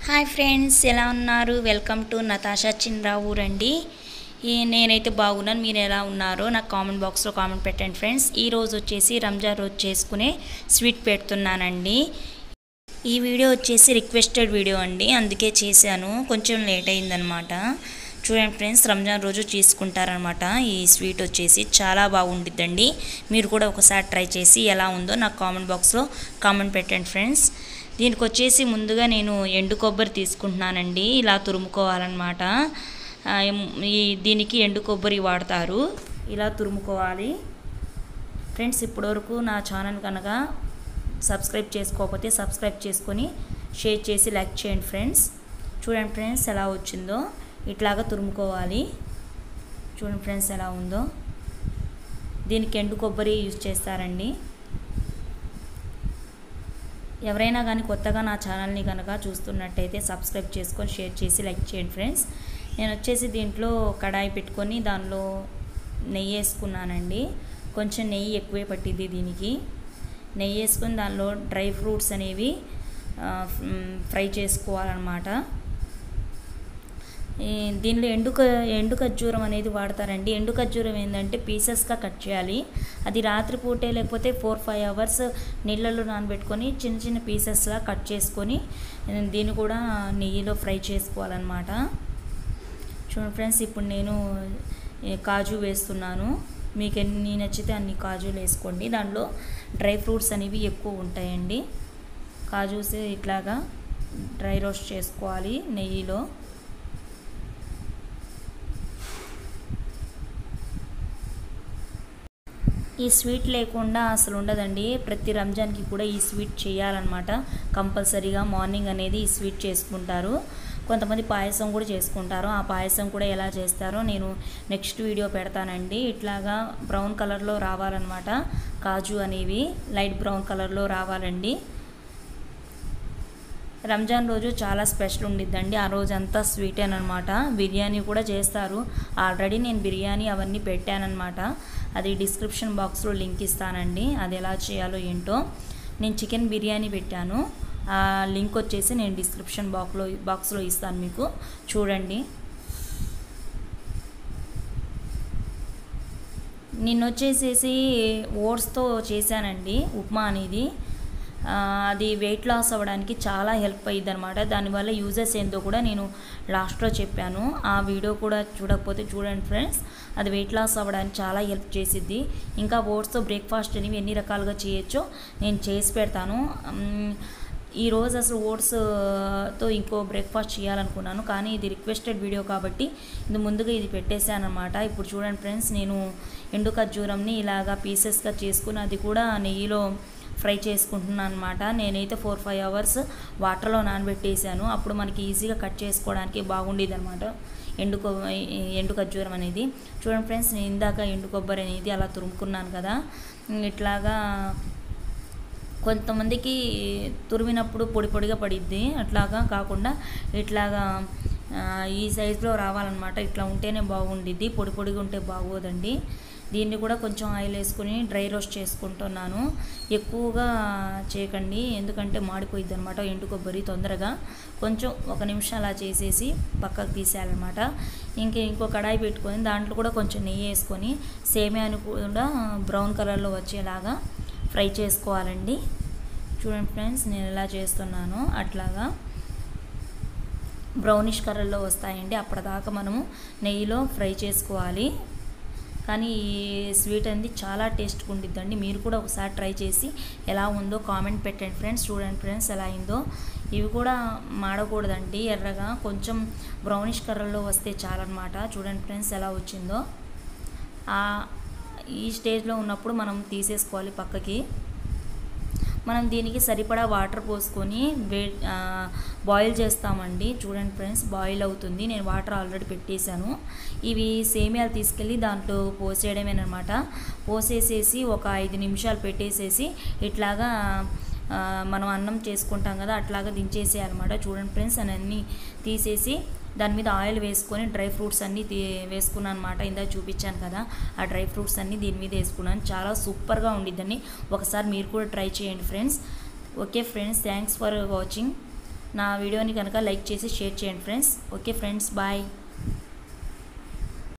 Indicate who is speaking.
Speaker 1: hi friends ఎలా ఉన్నారు welcome to Natasha చిన్రావు రండి ఈ నేనైతే బాగున్నాను మీరు ఎలా ఉన్నారో నాకు కామెంట్ బాక్స్లో కామెంట్ పెట్టండి ఫ్రెండ్స్ ఈ రోజు వచ్చేసి రంజాన్ రోజు చేసుకునే స్వీట్ పెడుతున్నానండి ఈ వీడియో వచ్చేసి రిక్వెస్టెడ్ వీడియో అండి అందుకే చేశాను కొంచెం లేట్ అయిందనమాట చూడండి ఫ్రెండ్స్ రంజాన్ రోజు చేసుకుంటారనమాట ఈ స్వీట్ వచ్చేసి చాలా బాగుండిద్దండి మీరు కూడా ఒకసారి ట్రై చేసి ఎలా ఉందో నాకు కామెంట్ బాక్స్లో కామెంట్ పెట్టండి ఫ్రెండ్స్ దీనికి వచ్చేసి ముందుగా నేను ఎండు కొబ్బరి తీసుకుంటున్నానండి ఇలా తురుముకోవాలన్నమాట ఆ, ఎం- ఈ దీనికి ఎండు కొబ్బరి వాడతారు ఇలా తురుముకోవాలి ఫ్రెండ్స్ ఇప్పటివరకు నా ఛానల్ కనుక సబ్స్క్రైబ్ చేసుకోకపోతే సబ్స్క్రైబ్ చేసుకొని షేర్ చేసి లైక్ చేయండి ఫ్రెండ్స్ చూడండి ఫ్రెండ్స్ ఎలా వచ్చిందో ఇట్లాగా తురుముకోవాలి చూడండి ఫ్రెండ్స్ ఎలా ఉందో దీనికి ఎండు కొబ్బరి యూజ్ చేస్తారండి ఎవరైనా కానీ కొత్తగా నా ఛానల్ని కనుక చూస్తున్నట్టయితే సబ్స్క్రైబ్ చేసుకొని షేర్ చేసి లైక్ చేయండి ఫ్రెండ్స్ నేను వచ్చేసి దీంట్లో కడాయి పెట్టుకొని దానిలో నెయ్యి వేసుకున్నానండి కొంచెం నెయ్యి ఎక్కువే పట్టింది దీనికి నెయ్యి వేసుకొని దానిలో డ్రై ఫ్రూట్స్ అనేవి ఆ, మ్, ఫ్రై చేసుకోవాలన్నమాట ఈ దీనిలో ఎండు క- ఎండు ఖర్జూరం అనేది వాడతారండి ఎండు ఖర్జూరం ఏంటంటే పీసెస్గా కట్ చేయాలి అది రాత్రిపూటే లేకపోతే ఫోర్ ఫైవ్ అవర్స్ నీళ్ళలో నానబెట్టుకొని చిన్న చిన్న పీసెస్లా కట్ చేసుకొని ఆ, దీన్ని కూడా నెయ్యిలో ఫ్రై చేసుకోవాలన్నమాట చూడండి ఫ్రెండ్స్ ఇప్పుడు నేను ఏ, కాజు వేస్తున్నాను మీకు ఎన్ని నచ్చితే అన్ని కాజులు వేసుకోండి దాంట్లో డ్రై ఫ్రూట్స్ అనేవి ఎక్కువ ఉంటాయండి కాజూస్ ఇట్లాగా డ్రై రోస్ట్ చేసుకోవాలి నెయ్యిలో ఈ స్వీట్ లేకుండా అసలు ఉండదండి ప్రతి రంజాన్కి కూడా ఈ స్వీట్ చేయాలన్నమాట కంపల్సరీగా మార్నింగ్ అనేది ఈ స్వీట్ చేసుకుంటారు కొంతమంది పాయసం కూడా చేసుకుంటారు ఆ పాయసం కూడా ఎలా చేస్తారో నేను నెక్స్ట్ వీడియో పెడతానండి ఇట్లాగా బ్రౌన్ కలర్లో రావాలన్నమాట కాజు అనేవి లైట్ బ్రౌన్ కలర్లో రావాలండి రంజాన్ రోజు చాలా స్పెషల్ ఉండిద్దండి ఆ రోజు అంతా స్వీట్ అనమాట బిర్యానీ కూడా చేస్తారు ఆల్రెడీ నేను బిర్యానీ అవన్నీ పెట్టానన్నమాట అది డిస్క్రిప్షన్ బాక్స్లో లింక్ ఇస్తానండి అది ఎలా చేయాలో ఏంటో నేను చికెన్ బిర్యానీ పెట్టాను ఆ లింక్ వచ్చేసి నేను డిస్క్రిప్షన్ బాక్స్లో బాక్స్లో ఇస్తాను మీకు చూడండి నిన్న వచ్చేసేసి ఓట్స్తో చేశానండి ఉప్మా అనేది ఆ, అది వెయిట్ లాస్ అవ్వడానికి చాలా హెల్ప్ అయ్యిద్ది అనమాట దానివల్ల యూజెస్ ఏందో కూడా నేను లాస్ట్లో చెప్పాను ఆ వీడియో కూడా చూడకపోతే చూడండి ఫ్రెండ్స్ అది వెయిట్ లాస్ అవ్వడానికి చాలా హెల్ప్ చేసిద్ది ఇంకా ఓట్స్తో బ్రేక్ఫాస్ట్ అనేవి ఎన్ని రకాలుగా చేయొచ్చో నేను చేసి పెడతాను మ్, ఈ రోజు అసలు ఓట్స్తో ఇంకో బ్రేక్ఫాస్ట్ చేయాలనుకున్నాను కానీ ఇది రిక్వెస్టెడ్ వీడియో కాబట్టి ఇది ముందుగా ఇది పెట్టేశాను అనమాట ఇప్పుడు చూడండి ఫ్రెండ్స్ నేను ఎండు ఖర్జూరంని ఇలాగా పీసెస్గా చేసుకుని అది కూడా నెయ్యిలో ఫ్రై చేసుకుంటున్నాను అనమాట నేనైతే ఫోర్ ఫైవ్ అవర్స్ వాటర్లో నానబెట్టేసాను అప్పుడు మనకి ఈజీగా కట్ చేసుకోవడానికి బాగుండేది అనమాట ఎండు కొ ఎండు ఖర్జూరం అనేది చూడండి ఫ్రెండ్స్ నేను ఇందాక ఎండు కొబ్బరి అనేది అలా తురుముకున్నాను కదా ఇట్లాగా కొంతమందికి తురిమినప్పుడు పొడి పొడిగా పడిద్ది అట్లాగా కాకుండా ఇట్లాగా ఆ, ఈ సైజులో రావాలన్నమాట ఇట్లా ఉంటేనే బాగుండిద్ది పొడి పొడిగా ఉంటే బాగోదండి దీన్ని కూడా కొంచెం ఆయిల్ వేసుకుని డ్రై రోస్ట్ చేసుకుంటున్నాను ఎక్కువగా చేయకండి ఎందుకంటే మాడిపోయిద్ది అనమాట ఎండు కొబ్బరి తొందరగా కొంచెం ఒక నిమిషం అలా చేసేసి పక్కకు తీసేయాలన్నమాట ఇంక ఇంకో కడాయి పెట్టుకొని దాంట్లో కూడా కొంచెం నెయ్యి వేసుకొని సేమియాని కూడా బ్రౌన్ కలర్లో వచ్చేలాగా ఫ్రై చేసుకోవాలండి చూడండి ఫ్రెండ్స్ నేను ఎలా చేస్తున్నానో అట్లాగా బ్రౌనిష్ కలర్లో వస్తాయండి అప్పటిదాకా మనము నెయ్యిలో ఫ్రై చేసుకోవాలి కానీ ఈ స్వీట్ అనేది చాలా టేస్ట్గా ఉండిద్దండి మీరు కూడా ఒకసారి ట్రై చేసి ఎలా ఉందో కామెంట్ పెట్టండి ఫ్రెండ్స్ చూడండి ఫ్రెండ్స్ ఎలా అయిందో ఇవి కూడా మాడకూడదండి ఎర్రగా కొంచెం బ్రౌనిష్ కలర్లో వస్తే చాలన్నమాట చూడండి ఫ్రెండ్స్ ఎలా వచ్చిందో ఆ ఈ స్టేజ్లో ఉన్నప్పుడు మనం తీసేసుకోవాలి పక్కకి మనం దీనికి సరిపడా వాటర్ పోసుకొని వే ఆ, బాయిల్ చేస్తామండి చూడండి ఫ్రెండ్స్ బాయిల్ అవుతుంది నేను వాటర్ ఆల్రెడీ పెట్టేశాను ఇవి సేమియాలు తీసుకెళ్ళి దాంట్లో పోసేయడమేనమాట పోసేసేసి ఒక ఐదు నిమిషాలు పెట్టేసేసి ఇట్లాగా ఆ, మనం అన్నం చేసుకుంటాం కదా అట్లాగా దించేసేయాలన్నమాట చూడండి ఫ్రెండ్స్ అని అన్నీ తీసేసి దాని మీద ఆయిల్ వేసుకొని డ్రై ఫ్రూట్స్ అన్నీ తీ వేసుకున్నాను అనమాట ఇందాక చూపించాను కదా ఆ డ్రై ఫ్రూట్స్ అన్నీ దీని మీద వేసుకున్నాను చాలా సూపర్గా ఉండిద్దని ఒకసారి మీరు కూడా ట్రై చేయండి friends okay friends thanks for watching నా వీడియోని కనుక లైక్ చేసి షేర్ చేయండి ఫ్రెండ్స్ ఓకే ఫ్రెండ్స్ బాయ్